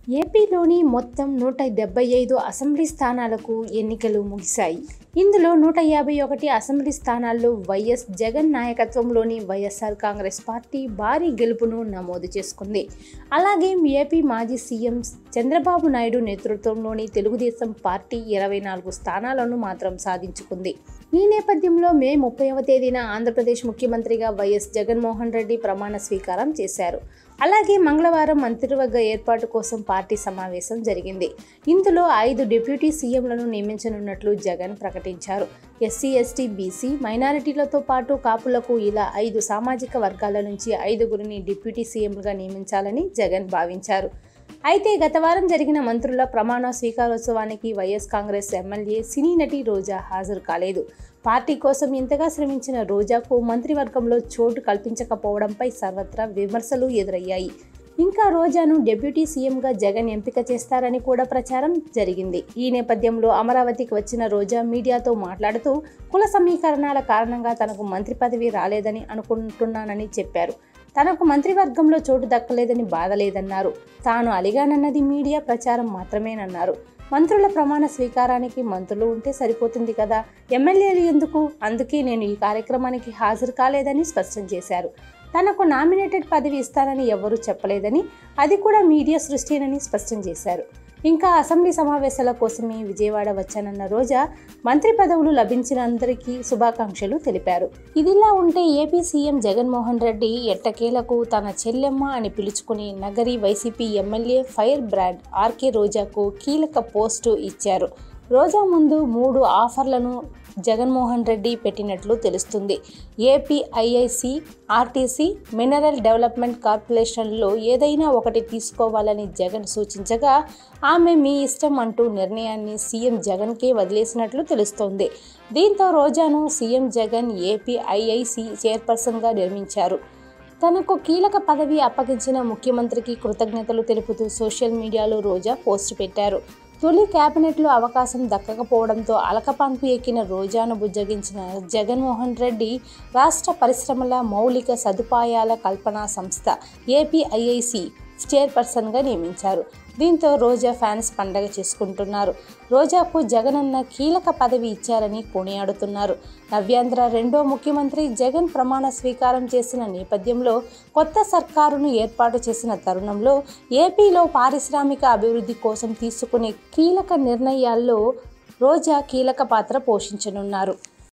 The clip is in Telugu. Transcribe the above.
ఏపీలోని మొత్తం నూట డెబ్బై ఐదు అసెంబ్లీ స్థానాలకు ఎన్నికలు ముగిశాయి ఇందులో నూట యాభై ఒకటి అసెంబ్లీ స్థానాల్లో వైఎస్ జగన్ నాయకత్వంలోని వైఎస్ఆర్ కాంగ్రెస్ పార్టీ భారీ గెలుపును నమోదు చేసుకుంది అలాగే ఏపీ మాజీ సీఎం చంద్రబాబు నాయుడు నేతృత్వంలోని తెలుగుదేశం పార్టీ ఇరవై నాలుగు స్థానాలను మాత్రం సాధించుకుంది ఈ నేపథ్యంలో మే ముప్పైవ తేదీన ఆంధ్రప్రదేశ్ ముఖ్యమంత్రిగా వైఎస్ జగన్మోహన్ రెడ్డి ప్రమాణ స్వీకారం చేశారు అలాగే మంగళవారం మంత్రివర్గ ఏర్పాటు కోసం పార్టీ సమావేశం జరిగింది ఇందులో ఐదు డిప్యూటీ సీఎంలను నియమించనున్నట్లు జగన్ ప్రకటించారు ఎస్సీ ఎస్టీ బీసీ మైనారిటీలతో పాటు కాపులకు ఇలా ఐదు సామాజిక వర్గాల నుంచి ఐదుగురిని డిప్యూటీ సీఎంలుగా నియమించాలని జగన్ భావించారు అయితే గత వారం జరిగిన మంత్రుల ప్రమాణ స్వీకారోత్సవానికి వైఎస్ కాంగ్రెస్ ఎమ్మెల్యే సినీ నటి రోజా హాజరు కాలేదు పార్టీ కోసం ఇంతగా శ్రమించిన రోజాకు మంత్రివర్గంలో చోటు కల్పించకపోవడంపై సర్వత్రా విమర్శలు ఎదురయ్యాయి ఇంకా రోజాను డిప్యూటీ సీఎంగా జగన్ ఎంపిక చేస్తారని కూడా ప్రచారం జరిగింది ఈ నేపథ్యంలో అమరావతికి వచ్చిన రోజా మీడియాతో మాట్లాడుతూ కుల సమీకరణాల కారణంగా తనకు మంత్రి పదవి రాలేదని అనుకుంటున్నానని చెప్పారు తనకు మంత్రివర్గంలో చోటు దక్కలేదని బాధ లేదన్నారు తాను అలిగానన్నది మీడియా ప్రచారం మాత్రమేనన్నారు మంత్రుల ప్రమాణ స్వీకారానికి మంత్రులు ఉంటే సరిపోతుంది కదా ఎమ్మెల్యేలు ఎందుకు అందుకే నేను ఈ కార్యక్రమానికి హాజరు కాలేదని స్పష్టం చేశారు తనకు నామినేటెడ్ పదవి ఇస్తానని ఎవరూ చెప్పలేదని అది కూడా మీడియా సృష్టినని స్పష్టం చేశారు ఇంకా అసెంబ్లీ సమావేశాల కోసమే విజయవాడ వచ్చానన్న రోజా మంత్రి పదవులు లభించిన అందరికీ శుభాకాంక్షలు తెలిపారు ఇదిలా ఉంటే ఏపీ సీఎం జగన్మోహన్ రెడ్డి ఎట్టకేలకు తన చెల్లెమ్మ అని పిలుచుకుని Nagari YCP MLA fire brand RK రోజాకు కీలక పోస్టు ఇచ్చారు రోజా ముందు మూడు ఆఫర్లను జగన్మోహన్ రెడ్డి పెట్టినట్లు తెలుస్తుంది ఏపీఐఐసి ఆర్టీసీ మినరల్ డెవలప్మెంట్ కార్పొరేషన్లో ఏదైనా ఒకటి తీసుకోవాలని జగన్ సూచించగా ఆమె మీ ఇష్టం అంటూ నిర్ణయాన్ని సీఎం జగన్కే వదిలేసినట్లు తెలుస్తోంది దీంతో రోజాను సీఎం జగన్ ఏపీఐఐసి చైర్పర్సన్గా నిర్మించారు తనకు కీలక పదవి అప్పగించిన ముఖ్యమంత్రికి కృతజ్ఞతలు తెలుపుతూ సోషల్ మీడియాలో రోజా పోస్ట్ పెట్టారు తొలి కేబినెట్లో అవకాశం దక్కకపోవడంతో అలకపాన్పు ఎక్కిన రోజాను బుజ్జగించిన జగన్మోహన్ రెడ్డి రాష్ట్ర పరిశ్రమల మౌలిక సదుపాయాల కల్పనా సంస్థ ఏపీఐఐసి చైర్పర్సన్గా నియమించారు దీంతో రోజా ఫ్యాన్స్ పండగ చేసుకుంటున్నారు రోజాకు జగనన్న కీలక పదవి ఇచ్చారని కొనియాడుతున్నారు నవ్యాంధ్ర రెండో ముఖ్యమంత్రి జగన్ ప్రమాణ స్వీకారం చేసిన నేపథ్యంలో కొత్త సర్కారును ఏర్పాటు చేసిన తరుణంలో ఏపీలో పారిశ్రామిక అభివృద్ధి కోసం తీసుకునే కీలక నిర్ణయాల్లో రోజా కీలక పాత్ర పోషించనున్నారు